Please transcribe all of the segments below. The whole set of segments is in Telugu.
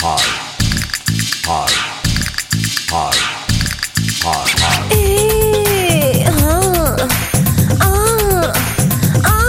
hard, hard, hard, hard, hard. ఏ, ఆ, ఆ, ఆ.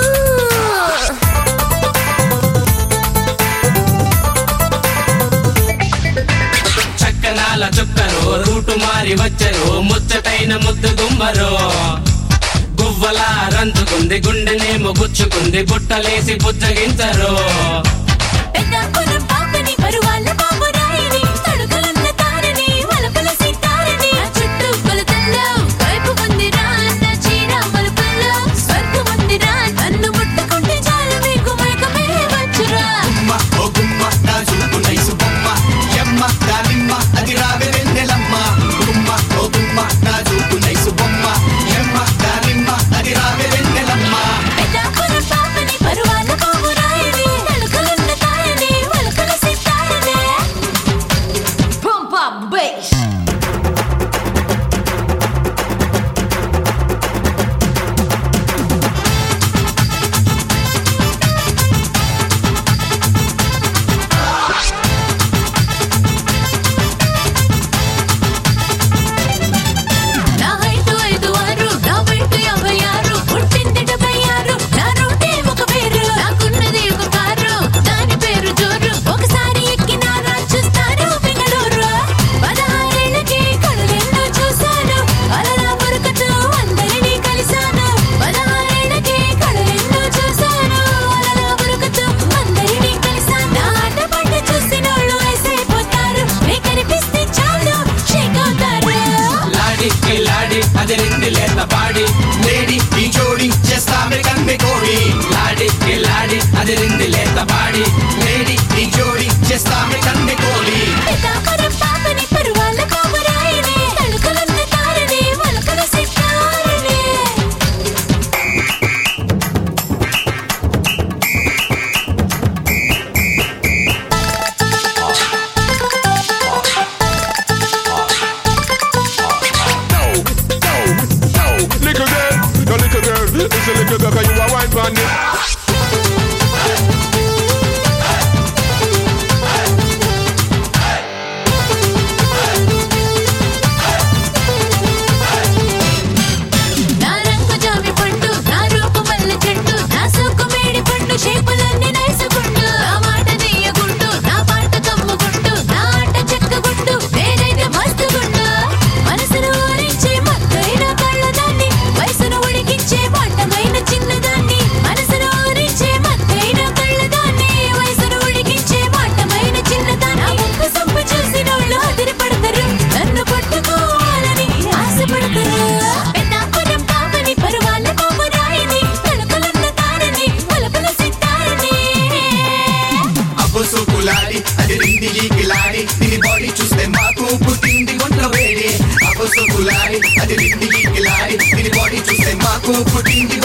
చక్కనాల చుక్కరు రూటు మారి వచ్చరు ముచ్చటైన ముద్దు గుమ్మరు గువ్వల రంచుకుంది గుండెనేమో గుచ్చుకుంది బుట్టలేసి బుజ్జగించరు పెద్దాపురం పాపని పరువాళ్ళ బాబురాయిని తడుకలున్న తారని వలపుల సితారని నా చుట్టూ కొలతల్లో వైపు ఉందిరా నా చీర మలుపుల్లో స్వర్గం ఉందిరా నన్ను ముట్టుకుంటే చాలు మీకు మైకమే వచ్చురా గుమ్మ ఓ గుమ్మ నా చూపు నైసు బొమ్మ ఎమ్మ దానిమ్మ అది రావే వెన్నెలమ్మ గుమ్మ ఓ గుమ్మ నా చూపు నైసు బొమ్మ ఎమ్మ దానిమ్మ అది రావే వెన్నెలమ్మ పెద్దాపురం పాపని పరువాళ్ళ బాబురాయిని తడుకలున్న తారని వలపుల సితారని Pump up bass. నా హైట్ ఐదు ఆరు నా వెయిట్ యాభై ఆరు పుట్టింది డెబ్బై ఆరు నా రూటే ఒక పేరు నాకున్నది ఒక కారు దాని పేరు జోరు ఒకసారి ఎక్కినారా చూస్తారు బెంగళూరు పదహారేళ్ళకి కళ్ళెన్నో చూశాను అలలా పొరకతో అందరినీ కలిశాను పదహారేళ్ళకి కళ్ళెన్నో చూశాను అలలా పొరకతో అందరినీ కలిశాను నా ఆట పాట చూసినోళ్ళు వేసైపోతారు నే కనిపిస్తే చాలు షేక్ అవుతారు లాడి లాడి అది రెండు లేత పాడి లేడీ ఈ జోడి చేస్తామే కన్మె కోడి లాడి లాడి అది రెండు లేత పాడి లేడీ ఈ జోడి చేస్తామే కన్మె కోడి పితాపురం పాపని పరువాళ్ళ కోమరాయిని తలుకలున్న తారని వలకల సితారని Little girl, no little girl, it's a little girl, 'cause you a wine on it. నా రంగు జామి పండు నా రూపు మల్లె చెట్టు నా సోకు మేడి పండు షేపులన్నీ నైసుకుంటూ నా మాట తీయగుంటూ నా పాట కమ్ముకుంటూ నా ఆట చెక్కగుంటూ నేనైతే మస్తుగుంటూ మనసును ఊరించే మత్తైన కళ్ళదాన్ని వయసును ఉడికించే వాటమైన చిన్నదాన్ని మనసును ఊరించే మత్తైన కళ్ళదాన్ని వయసును ఉడికించే వాటమైన చిన్నదాన్ని నా ముక్కు సొంపు చూసినోళ్ళు అదిరిపడతారు నన్ను పట్టుకోవాలని ఆశపడతారు పెద్దాపురం పాపని పరువాళ్ళ బాబురాయిని తలుపులున్న తారని వలపుల సితారని అబ్బో సోకులాడి అది రింది గీకిలాడి దీని బాడీ చూస్తే మాకు పుట్టింది ఒంట్ల వేడి అబ్బో సోకులాడి అది రింది గీకిలాడి దీని బాడీ చూస్తే మాకు పుట్టింది